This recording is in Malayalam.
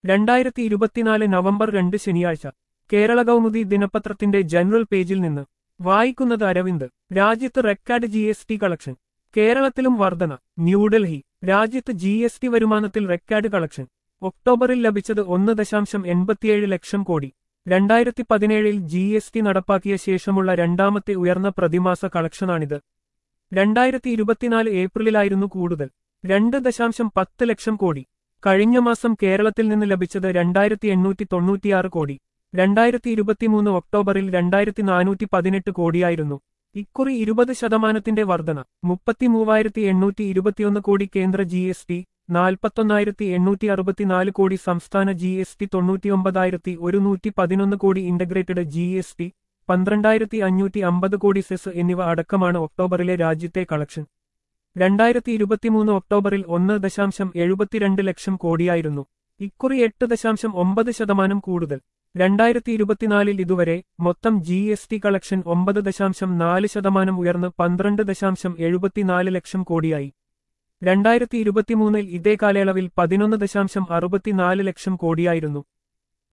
രണ്ടായിരത്തി ഇരുപത്തിനാല് നവംബർ രണ്ട് ശനിയാഴ്ച കേരള കൗമുദി ദിനപത്രത്തിന്റെ ജനറൽ പേജിൽ നിന്ന് വായിക്കുന്നത് അരവിന്ദ് രാജ്യത്ത് record G S T collection കേരളത്തിലും വർധന ന്യൂഡൽഹി രാജ്യത്ത് ജി എസ് ടി വരുമാനത്തിൽ റെക്കാർഡ് കളക്ഷൻ ഒക്ടോബറിൽ ലഭിച്ചത് ഒന്ന് ദശാംശം എൺപത്തിയേഴ് ലക്ഷം കോടി രണ്ടായിരത്തി പതിനേഴിൽ ജി എസ് ടി നടപ്പാക്കിയ ശേഷമുള്ള രണ്ടാമത്തെ ഉയർന്ന പ്രതിമാസ കളക്ഷനാണിത് രണ്ടായിരത്തി ഇരുപത്തിനാല് ഏപ്രിലിലായിരുന്നു കൂടുതൽ രണ്ട് ദശാംശം പത്ത് ലക്ഷം കോടി കഴിഞ്ഞ മാസം കേരളത്തിൽ നിന്ന് ലഭിച്ചത് രണ്ടായിരത്തി എണ്ണൂറ്റി തൊണ്ണൂറ്റിയാറ് കോടി രണ്ടായിരത്തി ഇരുപത്തിമൂന്ന് ഒക്ടോബറിൽ രണ്ടായിരത്തി നാനൂറ്റി പതിനെട്ട് കോടിയായിരുന്നു ഇക്കുറി ഇരുപത് ശതമാനത്തിന്റെ വർധന മുപ്പത്തിമൂവായിരത്തി എണ്ണൂറ്റി ഇരുപത്തിയൊന്ന് കോടി കേന്ദ്ര ജി എസ് ടി നാൽപ്പത്തൊന്നായിരത്തി എണ്ണൂറ്റി അറുപത്തിനാല് കോടി സംസ്ഥാന ജി എസ് ടി തൊണ്ണൂറ്റിയൊമ്പതായിരത്തി ഒരുന്നൂറ്റി പതിനൊന്ന് കോടി ഇന്റഗ്രേറ്റഡ് ജി എസ് ടി പന്ത്രണ്ടായിരത്തി അഞ്ഞൂറ്റി അമ്പത് കോടി സെസ് എന്നിവ അടക്കമാണ് ഒക്ടോബറിലെ രാജ്യത്തെ കളക്ഷൻ രണ്ടായിരത്തി ഇരുപത്തിമൂന്ന് ഒക്ടോബറിൽ ഒന്ന് ദശാംശം എഴുപത്തിരണ്ട് ലക്ഷം കോടിയായിരുന്നു ഇക്കുറി എട്ട് ദശാംശം ഒമ്പത് ശതമാനം കൂടുതൽ രണ്ടായിരത്തി ഇരുപത്തിനാലിൽ ഇതുവരെ മൊത്തം ജി എസ് ടി കളക്ഷൻ ഒമ്പത് ദശാംശം നാല് ശതമാനം ഉയർന്ന് പന്ത്രണ്ട് ദശാംശം എഴുപത്തിനാല് ലക്ഷം കോടിയായി രണ്ടായിരത്തി ഇരുപത്തിമൂന്നിൽ ഇതേ കാലയളവിൽ പതിനൊന്ന് ദശാംശം അറുപത്തിനാല് ലക്ഷം കോടിയായിരുന്നു